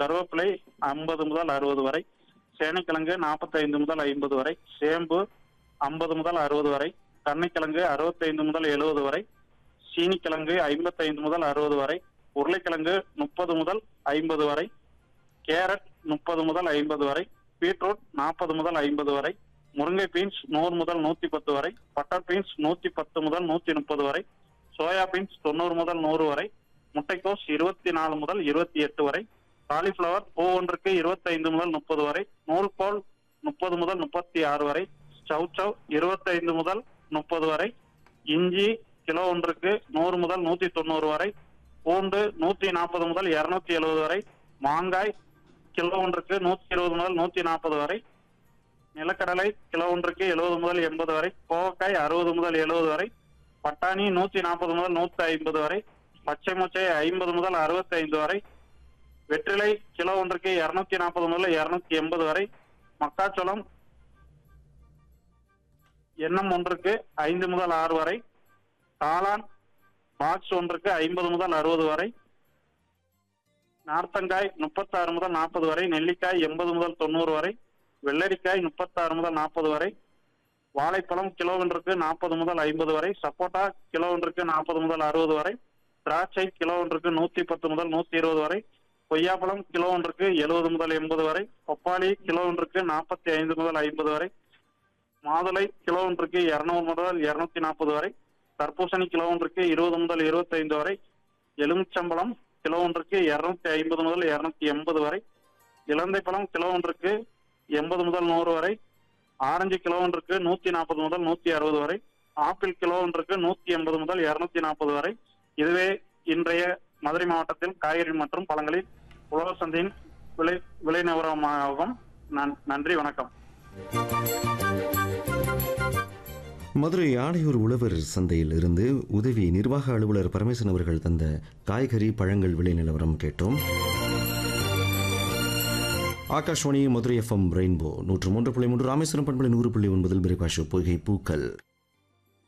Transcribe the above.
கருவேப்பிலை ஐம்பது முதல் அறுபது வரை சேனைக்கிழங்கு நாற்பத்தைந்து முதல் ஐம்பது வரை சேம்பு ஐம்பது முதல் அறுபது வரை கருணைக்கிழங்கு அறுபத்தைந்து முதல் எழுபது வரை சீனிக்கிழங்கு ஐம்பத்தைந்து முதல் அறுபது வரை உருளைக்கிழங்கு முப்பது முதல் ஐம்பது வரை கேரட் முப்பது முதல் ஐம்பது வரை பீட்ரூட் நாற்பது முதல் ஐம்பது வரை முருங்கை பீன்ஸ் நூறு முதல் நூத்தி பத்து வரை பட்டர் பீன்ஸ் நூத்தி பத்து முதல் நூத்தி முப்பது வரை சோயா பீன்ஸ் தொண்ணூறு முதல் நூறு வரை முட்டைக்கோஸ் இருபத்தி நாலு முதல் இருபத்தி எட்டு வரை காலிஃபிளவர் பூ ஒன்றுக்கு இருபத்தைந்து முதல் முப்பது வரை நூல்கோல் முப்பது முதல் முப்பத்தி ஆறு வரை சவ் சவ் இருபத்தைந்து முதல் முப்பது வரை இஞ்சி கிலோ ஒன்றுக்கு நூறு முதல் நூத்தி தொண்ணூறு வரை பூண்டு நூத்தி நாற்பது முதல் இருநூத்தி எழுபது வரை மாங்காய் கிலோ ஒன்றுக்கு நூத்தி இருபது முதல் நூத்தி நாற்பது வரை நிலக்கடலை கிலோ ஒன்றுக்கு எழுபது முதல் எண்பது வரை கோவக்காய் அறுபது முதல் எழுபது வரை பட்டாணி நூத்தி நாற்பது முதல் நூத்தி ஐம்பது வரை பச்சை மொச்சை ஐம்பது முதல் அறுபத்தி ஐந்து வரை வெற்றிலை கிலோ ஒன்றுக்கு இருநூத்தி நாற்பது முதல் இருநூத்தி எண்பது வரை மக்காச்சோளம் எண்ணம் ஒன்றுக்கு ஐந்து முதல் ஆறு வரை காளான் பாக்ஸ் ஒன்றுக்கு ஐம்பது முதல் அறுபது வரை நார்த்தங்காய் முப்பத்தாறு முதல் நாற்பது வரை நெல்லிக்காய் எண்பது முதல் தொண்ணூறு வரை வெள்ளரிக்காய் முப்பத்தாறு முதல் நாற்பது வரை வாழைப்பழம் கிலோ ஒன்றுக்கு நாற்பது முதல் ஐம்பது வரை சப்போட்டா கிலோ ஒன்றுக்கு நாற்பது முதல் அறுபது வரை திராட்சை கிலோ ஒன்றுக்கு நூத்தி பத்து முதல் நூத்தி இருபது வரை கொய்யாப்பழம் கிலோ ஒன்றுக்கு எழுபது முதல் எண்பது வரை பப்பாளி கிலோ ஒன்றுக்கு நாற்பத்தி ஐந்து முதல் ஐம்பது வரை மாதுளை கிலோ ஒன்றுக்கு இருநூறு முதல் இருநூத்தி நாற்பது வரை தர்பூசணி கிலோ ஒன்றுக்கு இருபது முதல் இருபத்தைந்து வரை எலுமிச்சம்பழம் கிலோ ஒன்றுக்கு இருநூத்தி ஐம்பது முதல் இருநூத்தி எண்பது வரை இலந்தை பழம் கிலோ ஒன்றுக்கு எண்பது முதல் நூறு வரை ஆரஞ்சு கிலோ ஒன்றுக்கு நூத்தி நாற்பது முதல் நூத்தி அறுபது வரை ஆப்பிள் கிலோ ஒன்றுக்கு நூத்தி எண்பது முதல் இருநூத்தி நாற்பது வரை இதுவே இன்றைய மதுரை மாவட்டத்தில் காய்கறி மற்றும் பழங்களில் உழவர் சந்தையின் விலை விலை நிலவரமாகும் நன்- நன்றி வணக்கம் மதுரை ஆடையூர் உழவர் சந்தையில் இருந்து உதவி நிர்வாக அலுவலர் பரமேசன் அவர்கள் தந்த காய்கறி பழங்கள் விலை நிலவரம் கேட்டோம் ஆகாஷ்வாணி மதுரை எஃப்எம் ரெயின்போ நூற்று மூன்று புள்ளி மூன்று ராமேஸ்வரம் பண்பலை நூறு புள்ளி ஒன்பதில் பிரகாஷ் பொய்கை பூக்கள்